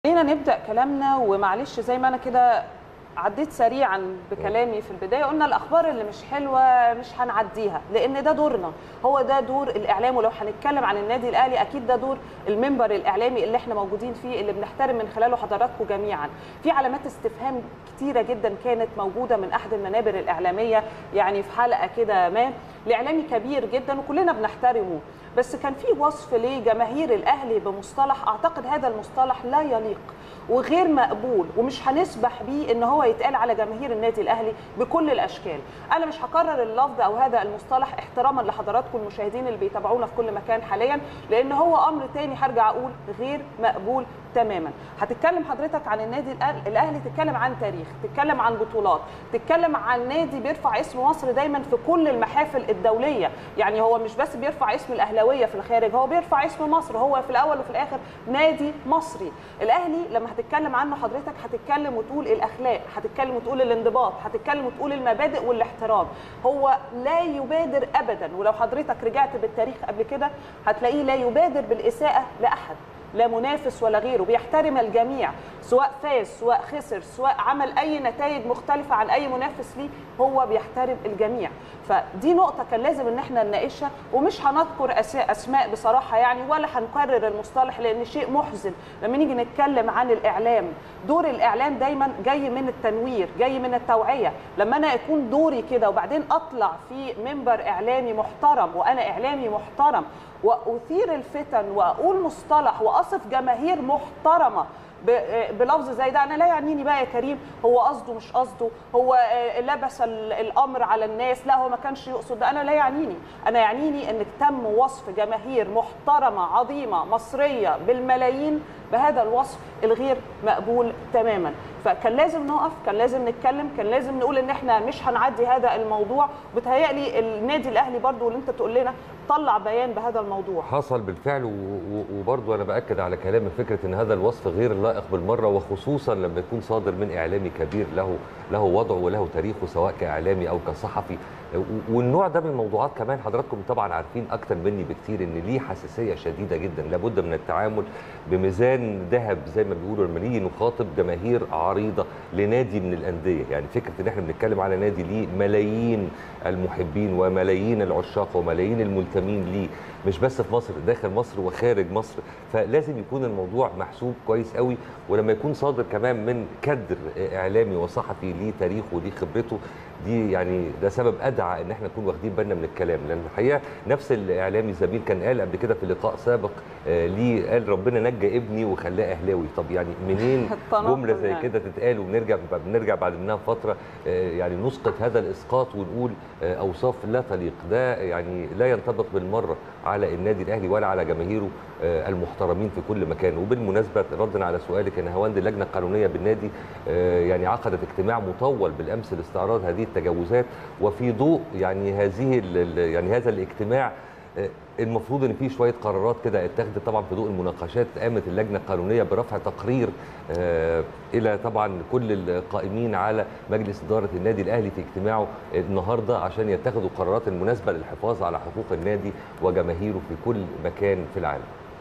خلينا نبدا كلامنا ومعلش زي ما انا كده عديت سريعا بكلامي في البدايه قلنا الاخبار اللي مش حلوه مش هنعديها لان ده دورنا هو ده دور الاعلام ولو هنتكلم عن النادي الاهلي اكيد ده دور المنبر الاعلامي اللي احنا موجودين فيه اللي بنحترم من خلاله حضراتكم جميعا في علامات استفهام كتيره جدا كانت موجوده من احد المنابر الاعلاميه يعني في حلقه كده ما لاعلامي كبير جدا وكلنا بنحترمه بس كان في وصف لجماهير الاهلي بمصطلح اعتقد هذا المصطلح لا يليق وغير مقبول ومش هنسبح بيه ان هو يتقال على جماهير النادي الاهلي بكل الاشكال انا مش هكرر اللفظ او هذا المصطلح احتراما لحضراتكم المشاهدين اللي بيتابعونا في كل مكان حاليا لان هو امر تاني هرجع اقول غير مقبول تماما هتتكلم حضرتك عن النادي الاهلي تتكلم عن تاريخ تتكلم عن بطولات تتكلم عن نادي بيرفع اسم مصر دايما في كل المحافل الدوليه يعني هو مش بس بيرفع اسم الاهلاويه في الخارج هو بيرفع اسم مصر هو في الاول وفي الاخر نادي مصري الاهلي لما هتتكلم عنه حضرتك هتتكلم وتقول الاخلاق هتتكلم وتقول الانضباط هتتكلم وتقول المبادئ والاحترام هو لا يبادر ابدا ولو حضرتك رجعت بالتاريخ قبل كده هتلاقيه لا يبادر بالاساءه لاحد لا منافس ولا غيره بيحترم الجميع سواء فاز سواء خسر سواء عمل اي نتائج مختلفه عن اي منافس ليه هو بيحترم الجميع فدي نقطه كان لازم ان احنا نناقشها ومش هنذكر اسماء بصراحه يعني ولا هنكرر المصطلح لان شيء محزن لما نيجي نتكلم عن الاعلام دور الاعلام دايما جاي من التنوير جاي من التوعيه لما انا يكون دوري كده وبعدين اطلع في منبر اعلامي محترم وانا اعلامي محترم واثير الفتن واقول مصطلح واصف جماهير محترمه بلفظ زي ده انا لا يعنيني بقى يا كريم هو قصده مش قصده هو لبس الامر على الناس لا هو ما كانش يقصد ده انا لا يعنيني انا يعنيني انك تم وصف جماهير محترمه عظيمه مصريه بالملايين بهذا الوصف الغير مقبول تماما فكان لازم نقف كان لازم نتكلم كان لازم نقول ان احنا مش هنعدي هذا الموضوع وبتهيألي النادي الاهلي برضو اللي انت تقول لنا طلع بيان بهذا الموضوع حصل بالفعل وبرضو انا باكد على كلام فكره ان هذا الوصف غير لائق بالمره وخصوصا لما يكون صادر من اعلامي كبير له له وضعه وله تاريخه سواء كاعلامي او كصحفي والنوع ده من الموضوعات كمان حضراتكم طبعا عارفين اكتر مني بكتير ان ليه حساسيه شديده جدا لابد من التعامل بميزان ذهب زي ما بيقولوا لما نيجي نخاطب جماهير عريضه لنادي من الانديه يعني فكره ان احنا بنتكلم على نادي ليه ملايين المحبين وملايين العشاق وملايين الملتمين ليه مش بس في مصر داخل مصر وخارج مصر فلازم يكون الموضوع محسوب كويس قوي ولما يكون صادر كمان من كدر اعلامي وصحفي ليه تاريخه وليه خبرته دي يعني ده سبب ادعى ان احنا نكون واخدين بالنا من الكلام لان الحقيقه نفس الاعلامي زميل كان قال قبل كده في لقاء سابق آه ليه قال ربنا نجى ابني وخلاه اهلاوي طب يعني منين جمله زي كده تتقال وبنرجع بنرجع بعد منها فتره آه يعني نسقط هذا الاسقاط ونقول آه اوصاف لا تليق ده يعني لا ينطبق بالمره على النادي الاهلي ولا على جماهيره المحترمين في كل مكان وبالمناسبه ردا على سؤالك ان هواند اللجنه القانونيه بالنادي يعني عقدت اجتماع مطول بالامس لاستعراض هذه التجاوزات وفي ضوء يعني هذه يعني هذا الاجتماع المفروض ان في شويه قرارات كده اتخذت طبعا في ضوء المناقشات قامت اللجنه القانونيه برفع تقرير الى طبعا كل القائمين على مجلس اداره النادي الاهلي في اجتماعه النهارده عشان يتخذوا قرارات المناسبه للحفاظ على حقوق النادي وجماهيره في كل مكان في العالم.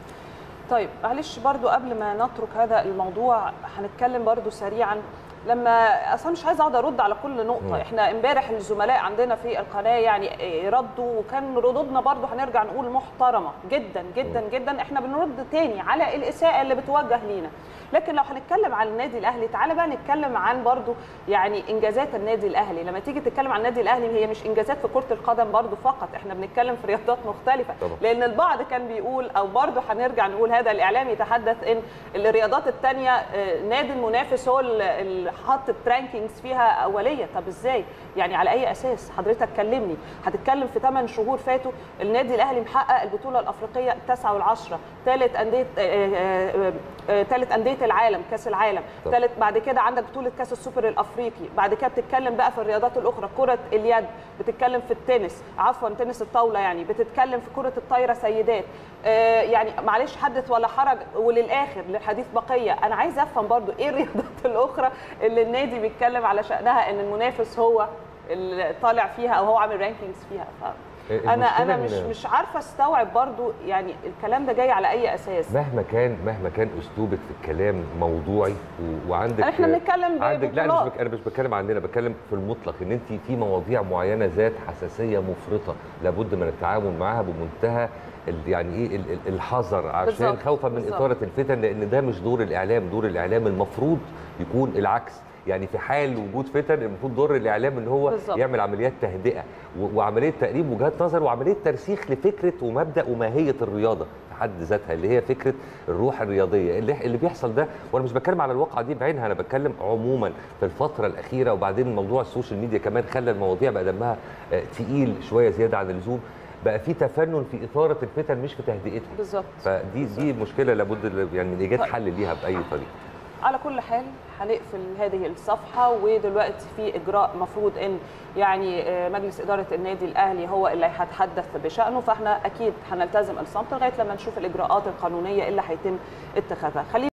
طيب معلش برضو قبل ما نترك هذا الموضوع هنتكلم برضو سريعا لما اصلا مش عايزه اقعد ارد على كل نقطه م. احنا امبارح الزملاء عندنا في القناه يعني ردوا وكان ردودنا برضو هنرجع نقول محترمه جدا جدا م. جدا احنا بنرد تاني على الاساءه اللي بتوجه لينا لكن لو هنتكلم عن النادي الاهلي تعالى بقى نتكلم عن برضو يعني انجازات النادي الاهلي لما تيجي تتكلم عن النادي الاهلي هي مش انجازات في كره القدم برضو فقط احنا بنتكلم في رياضات مختلفه طبعا. لان البعض كان بيقول او برضو هنرجع نقول هذا الاعلام يتحدث ان الرياضات الثانيه نادي المنافس هو اللي حط الرانكينجز فيها اوليه طب ازاي يعني على اي اساس حضرتك كلمني هتتكلم في 8 شهور فاتوا النادي الاهلي محقق البطوله الافريقيه التاسعه والعشره ثالث انديه ثالث انديه العالم كاس العالم ثالث بعد كده عندك بطوله كاس السوبر الافريقي بعد كده بتتكلم بقى في الرياضات الاخرى كره اليد بتتكلم في التنس عفوا تنس الطاوله يعني بتتكلم في كره الطايره سيدات آه يعني معلش حدث ولا حرج وللاخر للحديث بقيه انا عايزه افهم برضو ايه الرياضات الاخرى اللي النادي بيتكلم على شانها ان المنافس هو اللي طالع فيها او هو عامل رانكينجز فيها ف انا المشكلة انا مش إن- مش عارفه استوعب برضو يعني الكلام ده جاي على اي اساس مهما كان مهما كان اسلوبك في الكلام موضوعي و- وعندك احنا بنتكلم عندك لا انا مش ببطولات. بك... انا مش بتكلم عننا بتكلم في المطلق ان انت في مواضيع معينه ذات حساسيه مفرطه لابد من التعامل معها بمنتهى ال- يعني ايه ال- ال- الحذر عشان بالظبط، خوفا من بالظبط. اثاره الفتن لان ده مش دور الاعلام دور الاعلام المفروض يكون العكس يعني في حال وجود فتن المفروض دور الاعلام ان هو بالظبط. يعمل عمليات تهدئه و- وعمليه تقريب وجهات نظر وعمليه ترسيخ لفكره ومبدا وماهيه الرياضه في حد ذاتها اللي هي فكره الروح الرياضيه اللي اللي بيحصل ده وانا مش بتكلم على الواقعه دي بعينها انا بتكلم عموما في الفتره الاخيره وبعدين موضوع السوشيال ميديا كمان خلى المواضيع بقى دمها آه، تقيل شويه زياده عن اللزوم بقى في تفنن في اثاره الفتن مش في تهدئتها بالظبط فدي دي مشكله لابد يعني من ايجاد طيب. حل ليها باي طريقه على كل حال هنقفل هذه الصفحه ودلوقتي في اجراء مفروض ان يعني آه، مجلس اداره النادي الاهلي هو اللي هيتحدث بشانه فاحنا اكيد هنلتزم الصمت لغايه لما نشوف الاجراءات القانونيه اللي هيتم اتخاذها خلينا